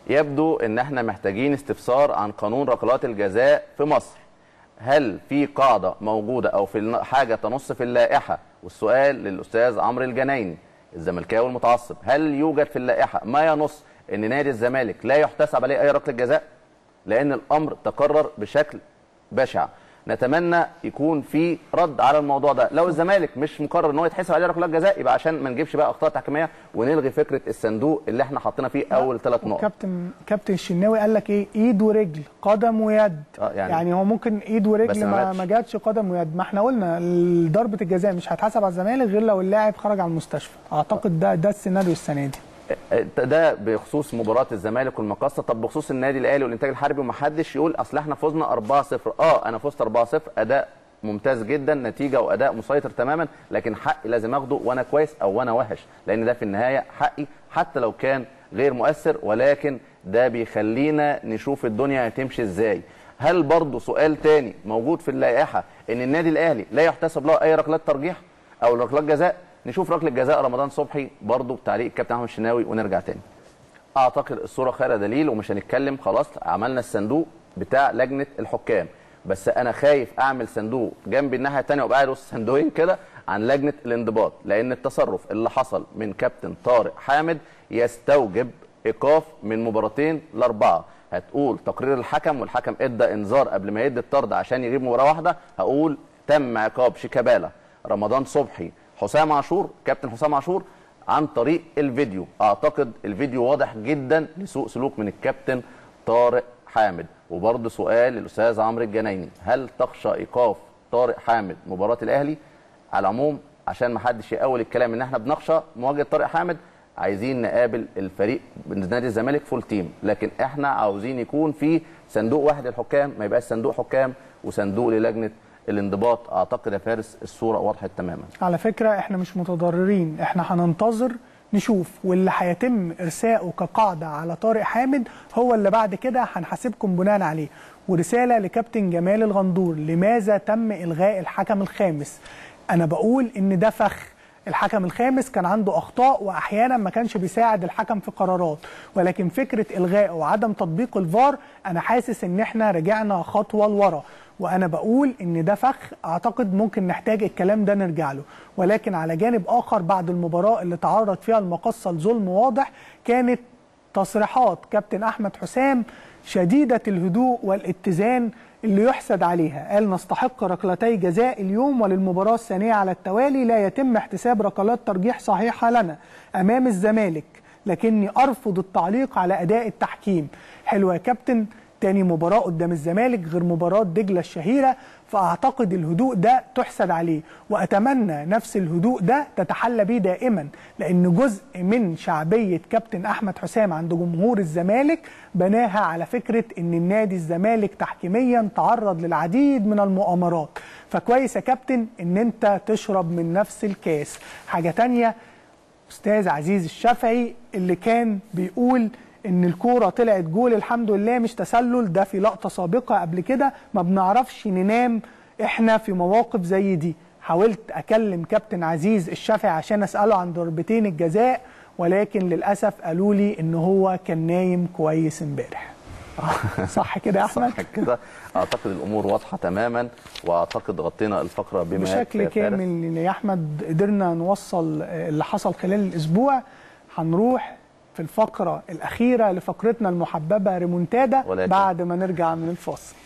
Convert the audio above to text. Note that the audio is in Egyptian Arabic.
يبدو ان احنا محتاجين استفسار عن قانون ركلات الجزاء في مصر هل في قاعده موجوده او في الن- حاجه تنص في اللائحه والسؤال للاستاذ عمرو الجنايني الزملكاوي المتعصب هل يوجد في اللائحه ما ينص ان نادي الزمالك لا يحتسب عليه اي ركله جزاء لان الامر تكرر بشكل بشع نتمنى يكون في رد على الموضوع ده لو الزمالك مش مقرر ان هو يتحسب عليه ركلات جزاء يبقى عشان ما نجيبش بقى اخطاء تحكيميه ونلغي فكره الصندوق اللي احنا حاطينها فيه اول ثلاث نقط كابتن كابتن الشناوي قال لك ايه ايد ورجل قدم ويد آه، يعني- يعني, يعني هو ممكن ايد بس ورجل ما ما, جاتش. ما جاتش قدم ويد ما احنا قلنا ضربه الجزاء مش هتحسب على الزمالك غير لو اللاعب خرج على المستشفى اعتقد ده ده السيناريو السنه دي ده بخصوص مباراه الزمالك والمقاصه طب بخصوص النادي الاهلي والانتاج الحربي ومحدش يقول اصل احنا فزنا 4-0 اه انا فزت 4-0 اداء ممتاز جدا نتيجه واداء مسيطر تماما لكن حقي لازم اخده وانا كويس او وانا وحش لان ده في النهايه حقي حتى لو كان غير مؤثر ولكن ده بيخلينا نشوف الدنيا هتمشي ازاي هل برضه سؤال تاني موجود في اللائحه ان النادي الاهلي لا يحتسب له اي ركلات ترجيح او ركلات جزاء نشوف ركله جزاء رمضان صبحي برضه بتعليق الكابتن احمد الشناوي ونرجع تاني اعتقد الصوره خير دليل ومش هنتكلم خلاص عملنا الصندوق بتاع لجنه الحكام بس انا خايف اعمل صندوق جنب الناحيه الثانيه وابقى قاعد وسط صندوقين كده عن لجنه الانضباط لان التصرف اللي حصل من كابتن طارق حامد يستوجب ايقاف من مباراتين لاربعه هتقول تقرير الحكم والحكم ادى انذار قبل ما يدي الطرد عشان يغيب مباراه واحده هقول تم عقاب شيكابالا رمضان صبحي حسام عاشور كابتن حسام عاشور عن طريق الفيديو اعتقد الفيديو واضح جدا لسوء سلوك من الكابتن طارق حامد وبرضه سؤال للاستاذ عمرو الجنايني هل تخشى ايقاف طارق حامد مباراه الاهلي على العموم عشان ما حدش يقول الكلام ان احنا بنخشى مواجهه طارق حامد عايزين نقابل الفريق نادي الزمالك فول تيم لكن احنا عاوزين يكون في صندوق واحد للحكام ما يبقاش صندوق حكام وصندوق للجنه الانضباط اعتقد يا فارس الصوره وضحت تماما على فكره احنا مش متضررين احنا هننتظر نشوف واللي هيتم ارساؤه كقاعده على طارق حامد هو اللي بعد كده هنحاسبكم بناء عليه ورساله لكابتن جمال الغندور لماذا تم الغاء الحكم الخامس انا بقول ان ده فخ الحكم الخامس كان عنده اخطاء واحيانا ما كانش بيساعد الحكم في قرارات ولكن فكره الغائه وعدم تطبيق الفار انا حاسس ان احنا رجعنا خطوه لورا وانا بقول ان ده فخ اعتقد ممكن نحتاج الكلام ده نرجع له ولكن على جانب اخر بعد المباراه اللي تعرض فيها المقصه لظلم واضح كانت تصريحات كابتن احمد حسام شديده الهدوء والاتزان اللي يحسد عليها قال نستحق ركلتي جزاء اليوم وللمباراه الثانيه على التوالي لا يتم احتساب ركلات ترجيح صحيحه لنا امام الزمالك لكني ارفض التعليق على اداء التحكيم حلو يا كابتن تاني مباراة قدام الزمالك غير مباراة دجلة الشهيرة فأعتقد الهدوء ده تحسد عليه وأتمنى نفس الهدوء ده تتحلى بيه دائما لأن جزء من شعبية كابتن أحمد حسام عند جمهور الزمالك بناها على فكرة أن النادي الزمالك تحكيميا تعرض للعديد من المؤامرات فكويس يا كابتن أن أنت تشرب من نفس الكاس حاجة تانية أستاذ عزيز الشافعي اللي كان بيقول ان الكوره طلعت جول الحمد لله مش تسلل ده في لقطه سابقه قبل كده ما بنعرفش ننام احنا في مواقف زي دي حاولت اكلم كابتن عزيز الشافعي عشان اساله عن ضربتين الجزاء ولكن للاسف قالوا لي ان هو كان نايم كويس امبارح صح كده يا احمد صح كده اعتقد الامور واضحه تماما واعتقد غطينا الفقره بما بشكل يكفي يا فارس. كامل يا احمد قدرنا نوصل اللي حصل خلال الاسبوع هنروح في الفقره الاخيره لفقرتنا المحببه ريمونتادا ولكن- بعد ما نرجع من الفاصل